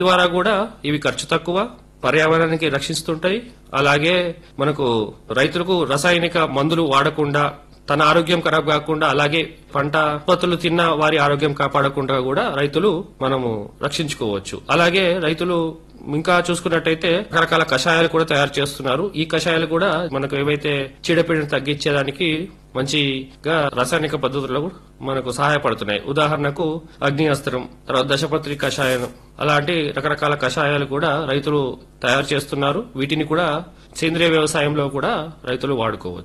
ద్వారా కూడా ఇవి ఖర్చు తక్కువ పర్యావరణానికి రక్షిస్తుంటాయి అలాగే మనకు రైతులకు రసాయనిక మందులు వాడకుండా తన ఆరోగ్యం ఖరాబ్ కాకుండా అలాగే పంట ఉత్పత్తులు తిన్న వారి ఆరోగ్యం కాపాడకుండా కూడా రైతులు మనము రక్షించుకోవచ్చు అలాగే రైతులు ఇంకా చూసుకున్నట్టయితే రకరకాల కషాయాలు కూడా తయారు చేస్తున్నారు ఈ కషాయాలు కూడా మనకు ఏవైతే చీడపీడను తగ్గించేదానికి మంచిగా రాసాయనిక పద్ధతుల్లో మనకు సహాయపడుతున్నాయి ఉదాహరణకు అగ్ని అస్త్రం తర్వాత దశపత్రి కషాయం అలాంటి రకరకాల కషాయాలు కూడా రైతులు తయారు చేస్తున్నారు వీటిని కూడా సేంద్రియ వ్యవసాయంలో కూడా రైతులు వాడుకోవచ్చు